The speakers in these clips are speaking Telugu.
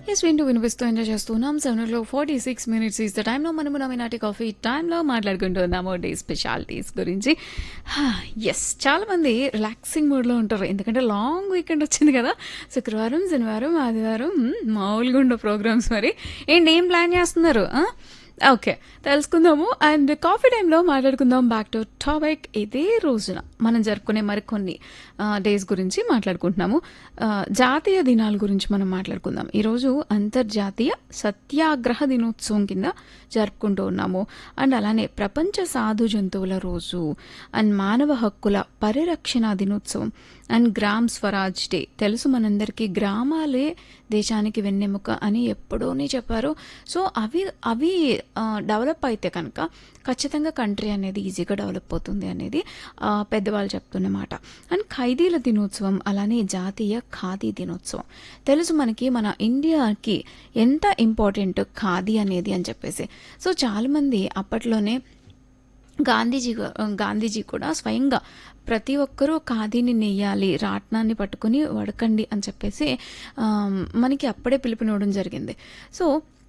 ఎస్ వింటూ వినిపిస్తూ ఎంజాయ్ చేస్తున్నాం సెవెన్లో forty six minutes is the టైంలో మనము నమినాటి కాఫీ టైంలో మాట్లాడుకుంటున్నాము డే స్పెషాలిటీస్ గురించి ఎస్ చాలామంది రిలాక్సింగ్ మూడ్లో ఉంటారు ఎందుకంటే లాంగ్ వీకెండ్ వచ్చింది కదా శుక్రవారం శనివారం ఆదివారం మ్, మామూలుగా ఉండే ప్రోగ్రామ్స్ మరి ఏంటి ఏం ప్లాన్ చేస్తున్నారు ఆ? ఓకే తెలుసుకుందాము అండ్ కాఫీ టైంలో మాట్లాడుకుందాం బ్యాక్ టు టాపిక్ ఇదే రోజున మనం జరుపుకునే మరికొన్ని డేస్ గురించి మాట్లాడుకుంటున్నాము ఆ, జాతీయ దినాల గురించి మనం మాట్లాడుకుందాం ఈరోజు అంతర్జాతీయ సత్యాగ్రహ దినోత్సవం కింద జరుపుకుంటూ ఉన్నాము అండ్ అలానే ప్రపంచ సాధు జంతువుల రోజు అండ్ మానవ హక్కుల పరిరక్షణ దినోత్సవం అండ్ గ్రామ్ స్వరాజ్ డే తెలుసు మనందరికీ గ్రామాలే దేశానికి వెన్నెముక అని ఎప్పుడోనే చెప్పారు సో అవి అవి ఆ, డెవలప్ అయితే కనుక ఖచ్చితంగా కంట్రీ అనేది ఈజీగా డెవలప్ అవుతుంది అనేది ఆ, పెద్దవాళ్ళు చెప్తున్నమాట అండ్ ఖైదీల దినోత్సవం అలానే జాతీయ ఖాదీ దినోత్సవం తెలుసు మనకి మన ఇండియాకి ఎంత ఇంపార్టెంట్ ఖాదీ అనేది అని చెప్పేసి సో చాలామంది అప్పట్లోనే గాంధీజీ గు- గాంధీజీ కూడా స్వయంగా ప్రతి ఒక్కరూ ఖాదీని నెయ్యాలి రాట్నాన్ని పట్టుకొని వడకండి అని చెప్పేసి ఆమ్, మనకి అప్పుడే పిలుపునివ్వడం జరిగింది సో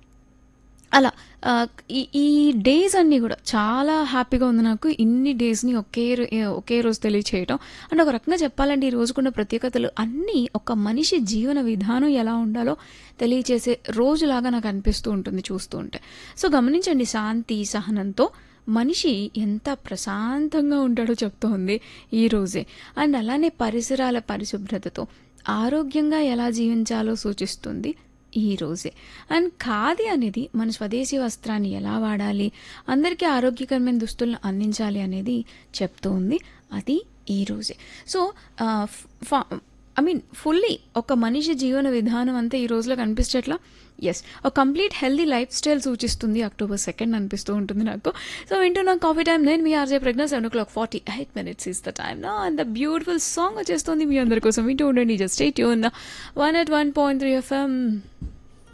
అలా ఆ, ఈ ఈ డేస్ అన్నీ కూడా చాలా హ్యాపీగా ఉంది నాకు ఇన్ని డేస్ని ఒకే రో- ఒకే రోజు తెలియచేయటం అండ్ ఒక రకంగా చెప్పాలంటే ఈ రోజుకున్న ప్రత్యేకతలు అన్నీ ఒక మనిషి జీవన విధానం ఎలా ఉండాలో తెలియచేసే రోజులాగా నాకు అనిపిస్తూ ఉంటుంది చూస్తూ ఉంటే సో గమనించండి శాంతి సహనంతో మనిషి ఎంత ప్రశాంతంగా ఉంటాడో చెప్తోంది ఈ రోజే అండ్ అలానే పరిసరాల పరిశుభ్రతతో ఆరోగ్యంగా ఎలా జీవించాలో సూచిస్తుంది ఈ రోజే అండ్ ఖాదీ అనేది మన స్వదేశీ వస్త్రాన్ని ఎలా వాడాలి అందరికీ ఆరోగ్యకరమైన దుస్తులను అందించాలి అనేది చెప్తూ ఉంది అది ఈ రోజే సో ఐ మీన్ ఫుల్లీ ఒక మనిషి జీవన విధానం అంతా ఈ రోజులో కనిపించట్లా ఎస్ ఒక కంప్లీట్ హెల్దీ లైఫ్ స్టైల్ సూచిస్తుంది అక్టోబర్ సెకండ్ అనిపిస్తూ ఉంటుంది నాకు సో వింటున్నా కాఫీ టైం నేను మీ RJ Pragna seven o'clock forty eight minutes is the time నా అండ్ ద బ్యూటిఫుల్ సాంగ్ వచ్చేస్తుంది మీ అందరి కోసం వింటూ ఉండండి జస్ట్ స్టేట్ యూన్ one eight one point three FM